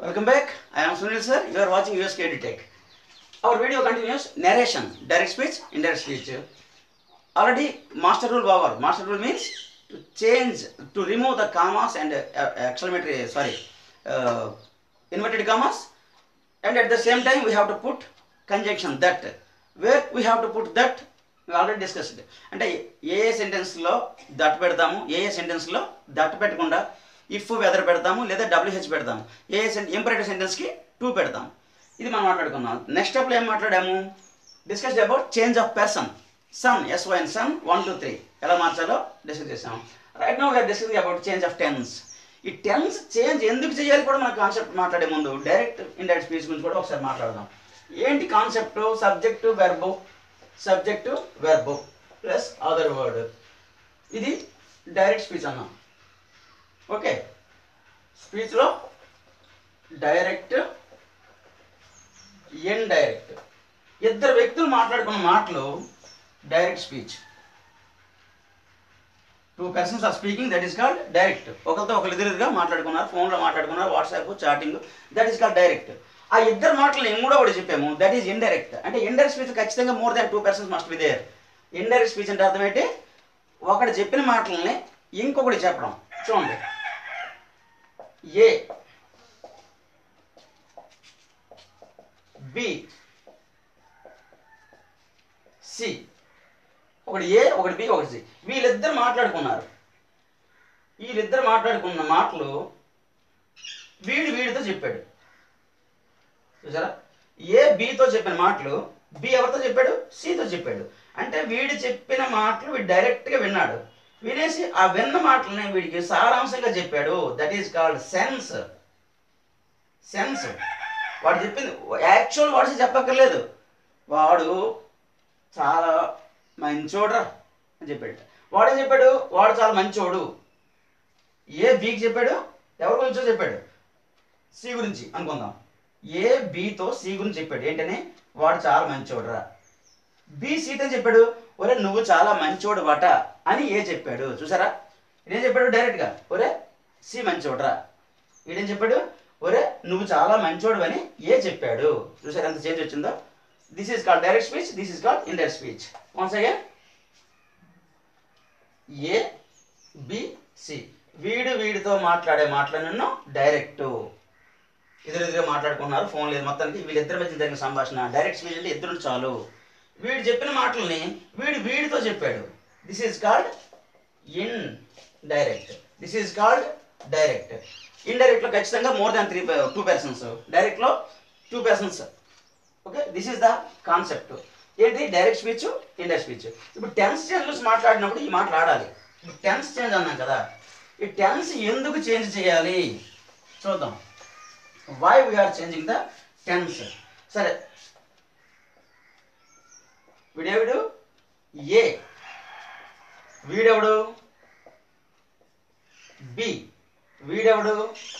Welcome back. I am Sunil sir. You are watching USK EduTech. Our video continues narration, direct speech, indirect speech. Already master rule over. Master rule means to change, to remove the commas and uh, exclamatory, sorry, uh, inverted commas, and at the same time we have to put conjunction that. Where we have to put that, we already discussed. అంటే ఏ ఏ సెంటెన్స్లో that పెడతాము ఏ ఏ సెంటెన్స్లో that పెట్టకుండా if whether పెడతాము లేదా డబ్ల్యూహెచ్ పెడతాము ఏ ఇంపరేటివ్ సెంటెన్స్కి టూ పెడతాము ఇది మనం మాట్లాడుకున్నాం నెక్స్ట్ స్టెప్లో ఏం మాట్లాడాము discuss about change of person సన్ ఎస్వైన్ సన్ వన్ టూ త్రీ ఎలా మార్చాలో డిస్కస్ చేసాం right now we are discussing about change of tense ఈ టెన్స్ చేంజ్ ఎందుకు చేయాలి కూడా మన కాన్సెప్ట్ మాట్లాడే ముందు డైరెక్ట్ ఇండైరెక్ట్ స్పీచ్ గురించి కూడా ఒకసారి మాట్లాడదాం ఏంటి concept subject verb subject verb plus other word ఇది డైరెక్ట్ స్పీచ్ అన్నాం ఓకే స్పీచ్లో డైరెక్ట్ ఇండైరెక్ట్ ఇద్దరు వ్యక్తులు మాట్లాడుకున్న మాటలు direct speech two persons are speaking that is called direct ఒకరితో ఒకరు ఎదురుగా మాట్లాడుకున్నారు ఫోన్లో మాట్లాడుకున్నారు WhatsApp chatting that is called direct ఆ ఇద్దరు మాటలు నేను కూడా ఒకటి చెప్పాము దట్ ఈస్ ఇండైరెక్ట్ అంటే ఇండైరెక్ట్ స్పీచ్ ఖచ్చితంగా more than two persons must be there indirect speech అంటే అర్థం ఏంటి ఒకటి చెప్పిన మాటల్ని ఇంకొకటి చెప్పడం చూడండి ఏ బి సి ఒకటి ఏ ఒకటి బి ఒకటి సి వీళ్ళిద్దరు మాట్లాడుకున్నారు వీళ్ళిద్దరు మాట్లాడుకున్న మాటలు వీడు వీడితో చెప్పాడు చూసారా ఏ బితో చెప్పిన మాటలు బి ఎవరితో చెప్పాడు సితో చెప్పాడు అంటే వీడు చెప్పిన మాటలు వీడు డైరెక్ట్గా విన్నాడు వినేసి ఆ విన్న మాటలని వీడికి సారాంశంగా చెప్పాడు that is called sense sense వాడు చెప్పింది యాక్చువల్ వర్డ్స్ చెప్పక్కర్లేదు వాడు చాలా మంచోడ్రా అని చెప్పాడు వాడేం చెప్పాడు వాడు చాలా మంచోడు ఏ బీకి చెప్పాడు ఎవరి గురించో చెప్పాడు సి గురించి అనుకుందాం ఏ బితో సి గురించి చెప్పాడు ఏంటని వాడు చాలా మంచోడురా బి సీతో చెప్పాడు ఒరే నువ్వు చాలా మంచోడు వాట అని ఏ చెప్పాడు చూసారా ఇదేం చెప్పాడు డైరెక్ట్గా ఒరే సి మంచోడురా ఈడేం చెప్పాడు ఒరే నువ్వు చాలా మంచోడు అని ఏ చెప్పాడు చూసారా ఎంత చేంజ్ వచ్చిందో this is called direct speech this is called indirect speech once again A B C వీడు వీడితో మాట్లాడే మాటలను డైరెక్ట్ ఎదురెదురుగా మాట్లాడుకున్నారు ఫోన్ లేదు మొత్తానికి వీళ్ళిద్దరి మధ్య జరిగిన సంభాషణ డైరెక్ట్ స్పీచ్ అంటే ఇద్దరు చాలు వీడు చెప్పిన మాటల్ని వీడు వీడితో చెప్పాడు this is called indirect this is called direct ఇండైరెక్ట్లో ఖచ్చితంగా more than three two persons డైరెక్ట్లో two persons okay this is the concept ఏంటి డైరెక్ట్ స్పీచ్ ఇండైరెక్ట్ స్పీచ్ ఇప్పుడు టెన్స్ చేంజ్ చూసి మాట్లాడినప్పుడు ఈ మాటలు ఆడాలి ఇప్పుడు టెన్స్ చేంజ్ అన్నాం కదా ఈ టెన్స్ ఎందుకు చేంజ్ చేయాలి చూద్దాం why we are changing the tense సరే వీడెవడు ఏ వీడెవడు బి వీడెవడు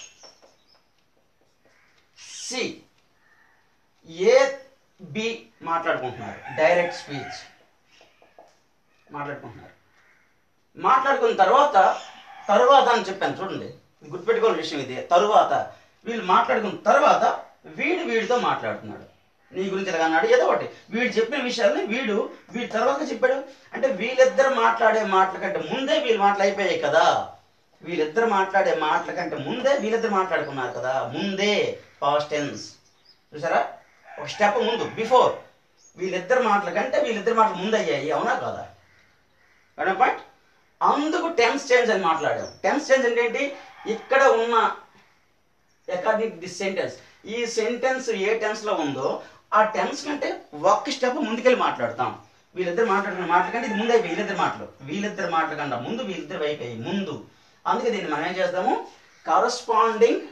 సి ఏ బి మాట్లాడుకుంటున్నారు డైరెక్ట్ స్పీచ్ మాట్లాడుకుంటున్నారు మాట్లాడుకున్న తర్వాత తరువాత అని చెప్పాను చూడండి గుర్తుపెట్టుకోవాల్సిన విషయం ఇది తరువాత వీళ్ళు మాట్లాడుకున్న తర్వాత వీడు వీడితో మాట్లాడుతున్నాడు నీ గురించి ఇలా అన్నాడు ఏదో ఒకటి వీడు చెప్పిన విషయాలని వీడు వీడి తర్వాత చెప్పాడు అంటే వీళ్ళిద్దరు మాట్లాడే మాటల కంటే ముందే వీళ్ళు మాటలు అయిపోయాయి కదా వీళ్ళిద్దరు మాట్లాడే మాటల కంటే ముందే వీళ్ళిద్దరు మాట్లాడుకున్నారు కదా ముందే పాస్ట్ టెన్స్ చూసారా ఒక స్టెప్ ముందు బిఫోర్ వీళ్ళిద్దరు మాటల కంటే వీళ్ళిద్దరు మాటలు ముందు అయ్యాయి అవునా కాదా మేడం పాయింట్ అందుకు టెన్స్ చేంజ్ అని మాట్లాడాం టెన్స్ చేంజ్ అంటే ఏంటి ఇక్కడ ఉన్న అకార్డింగ్ దిస్ సెంటెన్స్ ఈ సెంటెన్స్ ఏ టెన్స్లో ఉందో ఆ టెన్స్ కంటే ఒక్క స్టెప్ ముందుకెళ్ళి మాట్లాడతాం వీళ్ళిద్దరు మాట్లాడుకున్న మాటల కంటే ఇది ముందు అయిపోయి వీళ్ళిద్దరు మాటలు వీళ్ళిద్దరు మాటల కన్నా ముందు వీళ్ళిద్దరు అయిపోయి ముందు అందుకే దీన్ని మనం ఏం చేస్తాము కరస్పాండింగ్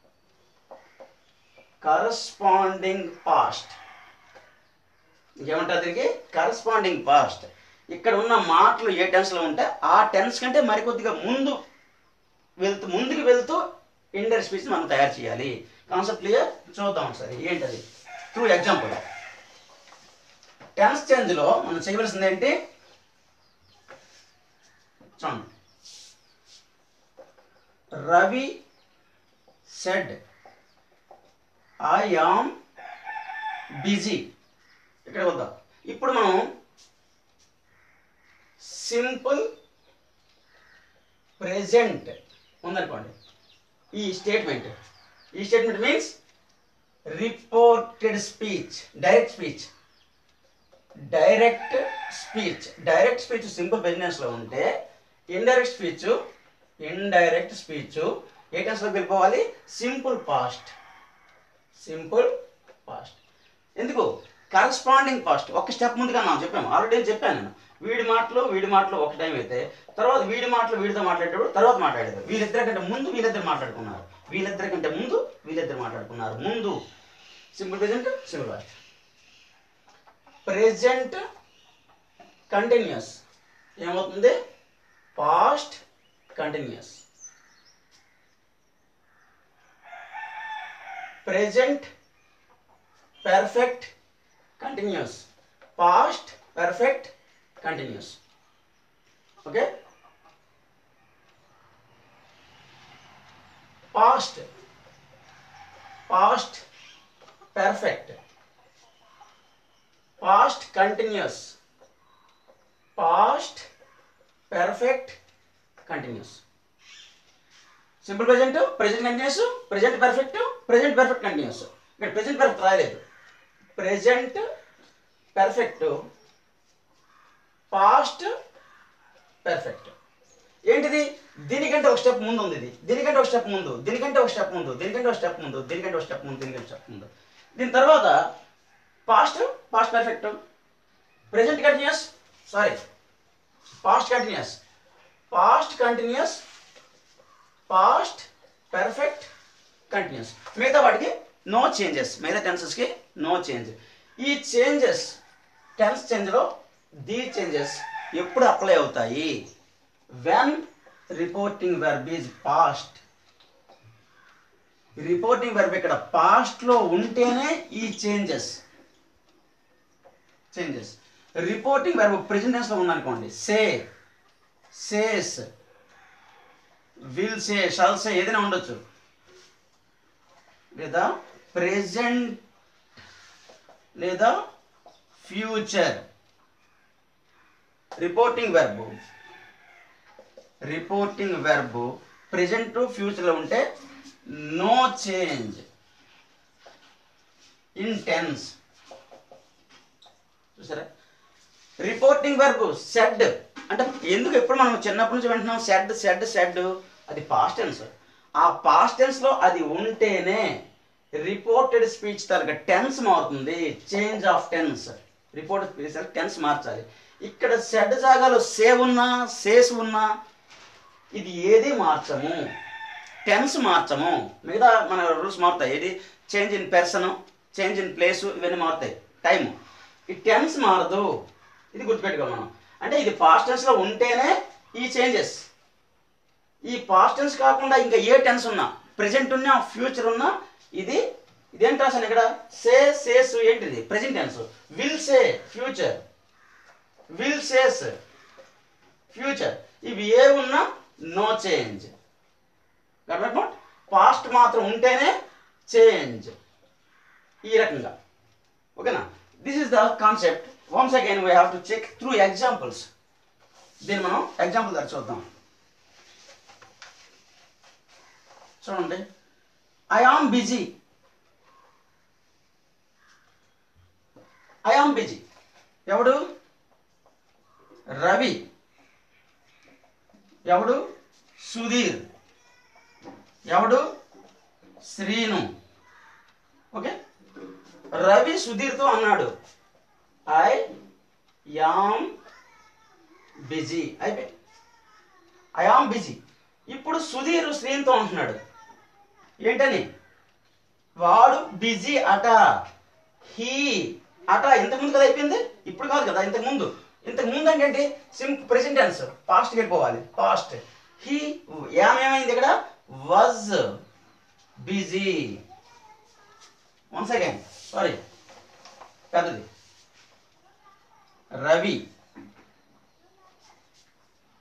కరస్పాండింగ్ పాస్ట్ ఇంకేమంటారు దీనికి కరస్పాండింగ్ పాస్ట్ ఇక్కడ ఉన్న మాటలు ఏ టెన్స్లో ఉంటే ఆ టెన్స్ కంటే మరికొద్దిగా ముందు వెళ్తూ ముందుకు వెళ్తూ ఇండర్ స్పీచ్ మనం తయారు చేయాలి కాన్సెప్ట్ క్లియర్ చూద్దాం ఒకసారి ఏంటది త్రూ ఎగ్జాంపుల్ టెన్స్ చేంజ్లో మనం చేయవలసింది ఏంటి చూడండి Ravi said I am busy ఇక్కడ వద్దాం ఇప్పుడు మనం సింపుల్ ప్రెజెంట్ ఉందనుకోండి ఈ స్టేట్మెంట్ ఈ statement means reported speech direct speech direct speech direct speech simple బిజినెస్లో ఉంటే ఇండైరెక్ట్ స్పీచ్ ఇండైరెక్ట్ స్పీచ్ ఏ టెన్స్లోకి వెళ్ళిపోవాలి సింపుల్ పాస్ట్ సింపుల్ పాస్ట్ ఎందుకు కరస్పాండింగ్ పాస్ట్ ఒక స్టెప్ ముందుగా మనం చెప్పాము ఆల్రెడీ చెప్పాను నేను వీడి మాటలు వీడి మాటలు ఒక టైం అయితే తర్వాత వీడి మాటలు వీడితో మాట్లాడేటప్పుడు తర్వాత మాట్లాడారు వీళ్ళిద్దరి కంటే ముందు వీళ్ళిద్దరు మాట్లాడుకున్నారు వీళ్ళిద్దరి కంటే ముందు వీళ్ళిద్దరు మాట్లాడుకున్నారు ముందు simple present simple past present continuous ఏమవుతుంది past continuous present perfect continuous past perfect continuous okay past past perfect past continuous past perfect continuous simple present present continuous present perfect present perfect continuous ఇక్కడ present perfect రాయలేదు present perfect past perfect ఏంటిది దీనికంటే ఒక step ముందు ఉంది ఇది దీనికంటే ఒక స్టెప్ ముందు దీనికంటే ఒక స్టెప్ ముందు దీనికంటే ఒక స్టెప్ ముందు దీనికంటే ఒక స్టెప్ ముందు దీనికంటే స్టెప్ ముందు దీని తర్వాత past past perfect present continuous sorry past continuous past continuous past perfect continuous మిగతా వాటికి నో చేంజెస్ మిగతా టెన్సెస్కి నో చేంజ్ ఈ చేంజెస్ టెన్స్ చేంజ్లో దీ చేంజెస్ ఎప్పుడు అప్లై అవుతాయి when reporting verb is past reporting verb ఇక్కడ పాస్ట్లో ఉంటేనే ఈ changes changes reporting verb present టెన్స్లో ఉందనుకోండి say says will say shall say ఏదైనా ఉండొచ్చు లేదా ప్రెజెంట్ లేదా future reporting verb reporting verb present ఫ్యూచర్లో ఉంటే నో చేంజ్ ఇన్ టెన్స్ చూసారా రిపోర్టింగ్ వెర్బ్ సెడ్ అంటే ఎందుకు ఎప్పుడు మనం చిన్నప్పటి నుంచి వింటున్నాం సెడ్ సెడ్ సెడ్ అది పాస్ట్ టెన్స్ ఆ పాస్ట్ టెన్స్లో అది ఉంటేనే రిపోర్టెడ్ స్పీచ్ తరగ టెన్స్ మారుతుంది change of tense reported speech tense మార్చాలి ఇక్కడ సెడ్ జాగాలో సేవ్ ఉన్నా సేస్ ఉన్నా ఇది ఏది మార్చము టెన్స్ మార్చము మిగతా మన రూల్స్ మారుతాయి ఇది change in person change in place ఇవన్నీ మారుతాయి టైం ఈ టెన్స్ మారదు ఇది గుర్తుపెట్టుకో మనం అంటే ఇది పాస్ట్ టెన్స్లో ఉంటేనే ఈ చేంజెస్ ఈ పాస్ట్ టెన్స్ కాకుండా ఇంకా ఏ టెన్స్ ఉన్నా ప్రెజెంట్ ఉన్నా ఫ్యూచర్ ఉన్నా ఇది ఇదేం రాశాను ఇక్కడ సే సేస్ ఏంటిది present tense will say future will says future ఇవి ఏ ఉన్నా నో చేంజ్ గవర్నమెంట్ పాస్ట్ మాత్రం ఉంటేనే చేంజ్ ఈ రకంగా ఓకేనా this is the concept once again we have to check through examples దీన్ని మనం ఎగ్జాంపుల్ దగ్గర చూద్దాం చూడండి I am busy I am busy ఎవడు రవి ఎవడు సుధీర్ ఎవడు శ్రీను ఓకే రవి సుధీర్తో అన్నాడు ఐ యామ్ బిజీ అయిపోయి ఐ ఆమ్ బిజీ ఇప్పుడు సుధీర్ శ్రీన్తో అంటున్నాడు ఏంటని వాడు బిజీ అట హీ అట ఇంతకుముందు కదా అయిపోయింది ఇప్పుడు కాదు కదా ఇంతకు ముందు ఇంతకు ముందు అంటే ఏంటి సిం ప్రెసెంట్ టెన్స్ పాస్ట్కి వెళ్ళిపోవాలి పాస్ట్ హీ ఏమేమైంది ఇక్కడ was busy one second sorry పెద్దది రవి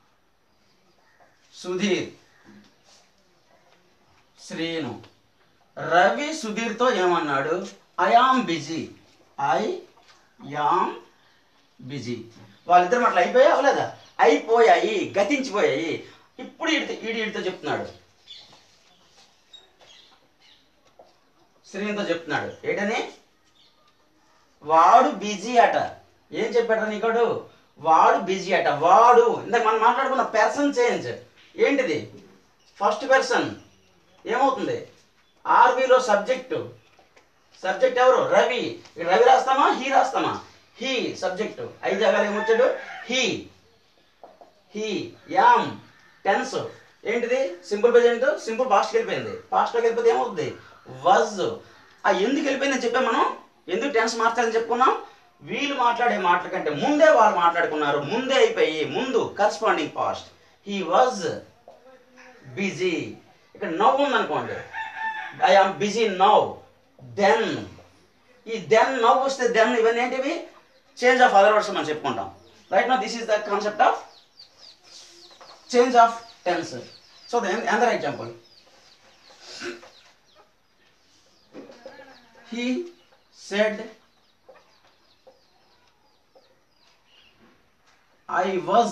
సుధీర్ శ్రీను రవి సుధీర్తో ఏమన్నాడు I am busy I am busy వాళ్ళిద్దరు మాటలు అయిపోయా అవలేదా అయిపోయాయి గతించిపోయాయి ఇప్పుడు ఈడితో ఈడి ఈడితో చెప్తున్నాడు శ్రీనితో చెప్తున్నాడు ఏంటని వాడు బిజీ అట ఏం చెప్పాడు నీకోడు వాడు బిజీ అట వాడు ఇందాక మనం మాట్లాడుకున్న పర్సన్ చేంజ్ ఏంటిది ఫస్ట్ పర్సన్ ఏమవుతుంది ఆర్బీలో సబ్జెక్టు సబ్జెక్ట్ ఎవరు రవి ఇక్కడ రవి రాస్తామా హీ రాస్తామా హీ సబ్జెక్టు ఐదు జాగాలు ఏమొచ్చాడు హీ హీ యామ్ టెన్స్ ఏంటిది సింపుల్ ప్రజెంట్ సింపుల్ పాస్ట్కి వెళ్ళిపోయింది పాస్ట్లోకి వెళ్ళిపోతే ఏమవుతుంది వజ్ ఆ ఎందుకు వెళ్ళిపోయిందని చెప్పాం మనం ఎందుకు టెన్స్ మార్చాలని చెప్పుకున్నాం వీళ్ళు మాట్లాడే మాటల కంటే ముందే వాళ్ళు మాట్లాడుకున్నారు ముందే అయిపోయి ముందు corresponding past he was busy ఇక్కడ నవ్వు ఉందనుకోండి I am busy now then ఈ దెన్ నవ్వు వస్తే దెన్ ఇవన్నీ ఏంటివి చేంజ్ ఆఫ్ అదర్ వర్డ్స్ మనం చెప్పుకుంటాం right no this is the concept of change of tense so another example he said i was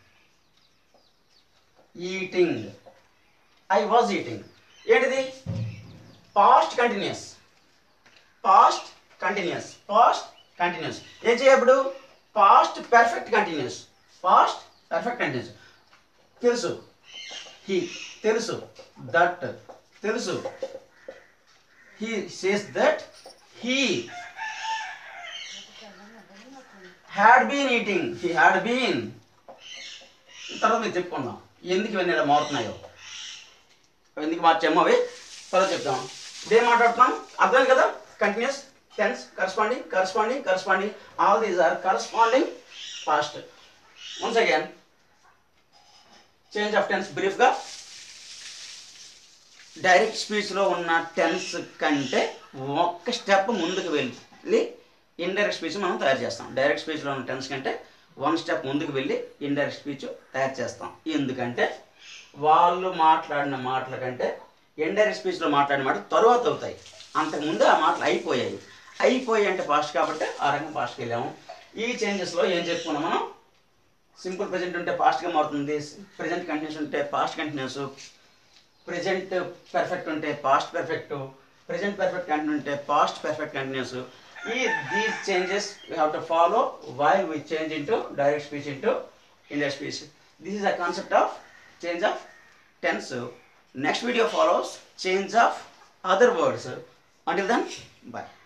eating i was eating ఏంటిది past continuous past continuous past continuous ఏం చేయప్పుడు past perfect continuous past perfect continuous తెలుసు he తెలుసు that తెలుసు he says that he had been eating he had been తర్వాత మీరు చెప్పుకుందాం ఎందుకు ఇవన్నీ ఇలా మారుతున్నాయో ఎందుకు మార్చామో అవి తర్వాత చెప్తాం ఇదేం మాట్లాడుతున్నాం అర్థం కదా continuous tense corresponding corresponding corresponding all these are corresponding past once again change of tense బ్రీఫ్గా డైరెక్ట్ స్పీచ్లో ఉన్న టెన్స్ కంటే ఒక్క స్టెప్ ముందుకు వెళ్ళి ఇండైరెక్ట్ స్పీచ్ మనం తయారు చేస్తాం డైరెక్ట్ స్పీచ్లో ఉన్న టెన్స్ కంటే వన్ స్టెప్ ముందుకు వెళ్ళి ఇండైరెక్ట్ స్పీచ్ తయారు చేస్తాం ఎందుకంటే వాళ్ళు మాట్లాడిన మాటల కంటే ఇండైరెక్ట్ స్పీచ్లో మాట్లాడిన మాటలు తరువాత అవుతాయి అంతకుముందు ఆ మాటలు అయిపోయాయి అయిపోయాయి అంటే ఫాస్ట్ కాబట్టి ఆ రకంగా ఫాస్ట్కి వెళ్ళాము ఈ చేంజెస్లో ఏం చెప్పుకున్నాం మనం సింపుల్ ప్రజెంట్ ఉంటే ఫాస్ట్గా మారుతుంది ప్రజెంట్ కంటిన్యూస్ ఉంటే పాస్ట్ కంటిన్యూస్ ప్రజెంట్ పెర్ఫెక్ట్ ఉంటే past perfect present perfect continue ఉంటే పాస్ట్ పెర్ఫెక్ట్ కంటిన్యూస్ ఈ these changes we have to follow while we change into direct speech into indirect speech this is a concept of change of tense next video follows change of other words until then bye